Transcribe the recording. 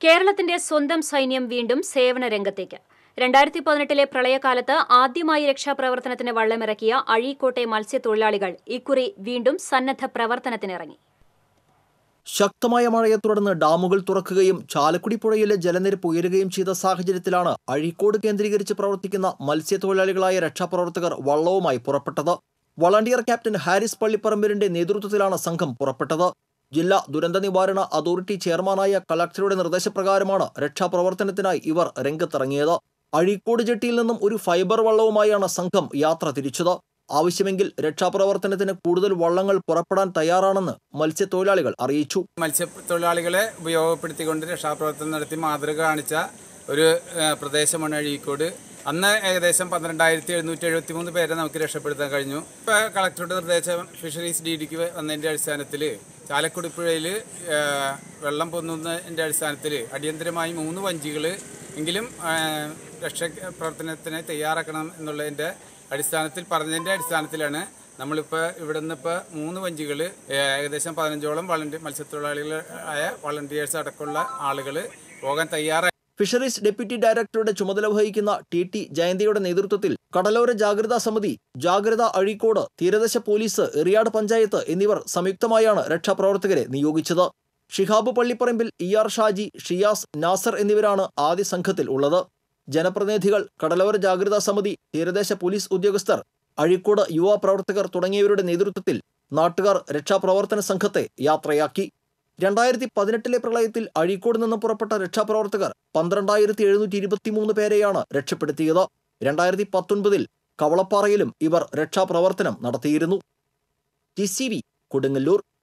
കേരളത്തിന്റെ സ്വന്തം സൈന്യം വീണ്ടും സേവന രംഗത്തേക്ക് രണ്ടായിരത്തി പതിനെട്ടിലെ പ്രളയകാലത്ത് ആദ്യമായി രക്ഷാപ്രവർത്തനത്തിന് വള്ളമിറക്കിയ അഴീക്കോട്ടെ മത്സ്യത്തൊഴിലാളികൾ ഇക്കുറി വീണ്ടും സന്നദ്ധ പ്രവർത്തനത്തിനിറങ്ങി ശക്തമായ മഴയെ തുടർന്ന് ഡാമുകൾ തുറക്കുകയും ചാലക്കുടി പുഴയിലെ ജലനിരപ്പ് ഉയരുകയും ചെയ്ത സാഹചര്യത്തിലാണ് അഴീക്കോട് കേന്ദ്രീകരിച്ച് പ്രവർത്തിക്കുന്ന മത്സ്യത്തൊഴിലാളികളായ രക്ഷാപ്രവർത്തകർ വള്ളവുമായി പുറപ്പെട്ടത് വളണ്ടിയർ ക്യാപ്റ്റൻ ഹാരിസ് പള്ളിപ്പറമ്പിലിന്റെ നേതൃത്വത്തിലാണ് സംഘം പുറപ്പെട്ടത് ജില്ലാ ദുരന്ത നിവാരണ അതോറിറ്റി ചെയർമാനായ കളക്ടറുടെ നിർദ്ദേശപ്രകാരമാണ് രക്ഷാപ്രവർത്തനത്തിനായി ഇവർ രംഗത്തിറങ്ങിയത് അഴീക്കോട് ജെട്ടിയിൽ നിന്നും ഒരു ഫൈബർ വള്ളവുമായാണ് സംഘം യാത്ര തിരിച്ചത് ആവശ്യമെങ്കിൽ രക്ഷാപ്രവർത്തനത്തിന് കൂടുതൽ വള്ളങ്ങൾ പുറപ്പെടാൻ തയ്യാറാണെന്ന് മത്സ്യത്തൊഴിലാളികൾ അറിയിച്ചു മത്സ്യത്തൊഴിലാളികളെ ഉപയോഗപ്പെടുത്തിക്കൊണ്ട് രക്ഷാപ്രവർത്തനം നടത്തി മാതൃക കാണിച്ച ഒരു ഏഹ്, പ്രദേശമാണ് അഴീക്കോട് അന്ന് ഏകദേശം പന്ത്രണ്ടായിരത്തി എഴുന്നൂറ്റി എഴുപത്തി മൂന്ന് പേരെ നമുക്ക് രക്ഷപ്പെടുത്താൻ കഴിഞ്ഞു ഇപ്പോൾ കളക്ടറുടെ നിർദ്ദേശം ഫിഷറീസ് ഡി ഡിക്ക് വന്നതിൻ്റെ അടിസ്ഥാനത്തിൽ ചാലക്കുടി പുഴയിൽ ഏഹ്, വെള്ളം പൊന്നുന്നതിൻ്റെ അടിസ്ഥാനത്തിൽ അടിയന്തരമായി മൂന്ന് വഞ്ചികൾ എങ്കിലും ഏഹ്, രക്ഷാപ്രവർത്തനത്തിന് തയ്യാറാക്കണം എന്നുള്ളതിൻ്റെ അടിസ്ഥാനത്തിൽ പറഞ്ഞതിൻ്റെ അടിസ്ഥാനത്തിലാണ് നമ്മളിപ്പോൾ ഇവിടെ നിന്ന് ഇപ്പോൾ മൂന്ന് വഞ്ചികൾ ഏകദേശം പതിനഞ്ചോളം വളണ്ടി മത്സ്യത്തൊഴിലാളികളായ വളണ്ടിയേഴ്സ് അടക്കമുള്ള ആളുകൾ പോകാൻ തയ്യാറായി ഫിഷറീസ് ഡെപ്യൂട്ടി ഡയറക്ടറുടെ ചുമതല വഹിക്കുന്ന ടി ടി ജയന്തിയുടെ നേതൃത്വത്തിൽ കടലോര ജാഗ്രതാ സമിതി ജാഗ്രത അഴീക്കോട് തീരദേശ പോലീസ് എറിയാട് പഞ്ചായത്ത് എന്നിവർ സംയുക്തമായാണ് രക്ഷാപ്രവർത്തകരെ നിയോഗിച്ചത് ഷിഹാബ് പള്ളിപ്പറമ്പിൽ ഇ ആർ ഷാജി ഷിയാസ് നാസർ എന്നിവരാണ് ആദ്യ സംഘത്തിൽ ഉള്ളത് ജനപ്രതിനിധികൾ കടലോര ജാഗ്രതാ സമിതി തീരദേശ പോലീസ് ഉദ്യോഗസ്ഥർ അഴീക്കോട് യുവ പ്രവർത്തകർ തുടങ്ങിയവരുടെ നേതൃത്വത്തിൽ നാട്ടുകാർ രക്ഷാപ്രവർത്തന സംഘത്തെ യാത്രയാക്കി രണ്ടായിരത്തി പതിനെട്ടിലെ പ്രളയത്തിൽ അഴീക്കോട് നിന്ന് പുറപ്പെട്ട രക്ഷാപ്രവർത്തകർ പന്ത്രണ്ടായിരത്തി എഴുന്നൂറ്റി ഇരുപത്തിമൂന്ന് പേരെയാണ് രക്ഷപ്പെടുത്തിയത് രണ്ടായിരത്തി പത്തൊൻപതിൽ കവളപ്പാറയിലും ഇവർ രക്ഷാപ്രവർത്തനം നടത്തിയിരുന്നു ടി സി വി കൊടുങ്ങല്ലൂർ